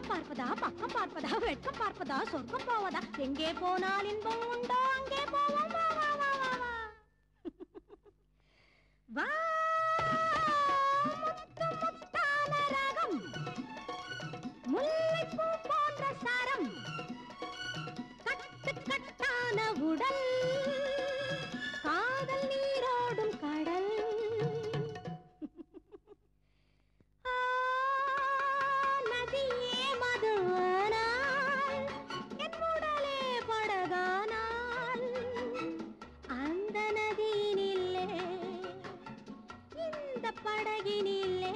அக்கம் பார்ப்பதா பக்கம் பார்ப்பதா வெட்கம் பார்ப்பதா சொர்க்கம் போவதா எங்கே போனால் இன்பம் உண்டோ அங்கே போவோம் வா வா வா வா வா வா முத்து முத்தான ராகம் முல்லைப்பூ போன்ற சாரம் கட்டு கட்டான உடல் காதல் நீரோடும் கடல் ஆ, நதியே மதுவானால் என் உடலே படகானால் அந்த நதியினில்லே இந்த படகினில்லே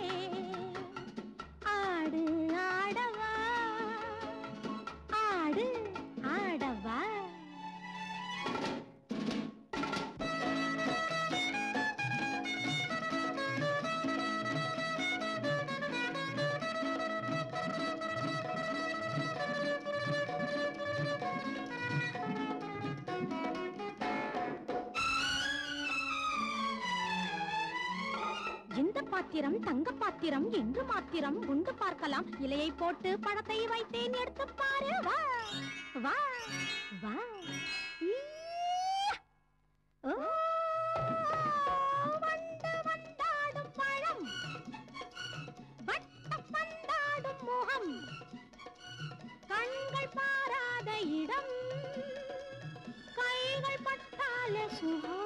ஆடு ஆடவா ஆடு ஆடவா இந்த பாத்திரம் தங்க பாத்திரம் என்று மாத்திரம் உண்டு பார்க்கலாம் இலையை போட்டு பழத்தை வைத்தேன் எடுத்து பாரு வா வா வா ஈயா! ஓ, வண்டு வந்தாடும் பழம் வட்ட பந்தாடும் முகம் கண்கள் பாராத இடம் கைகள் பட்டால சுகம்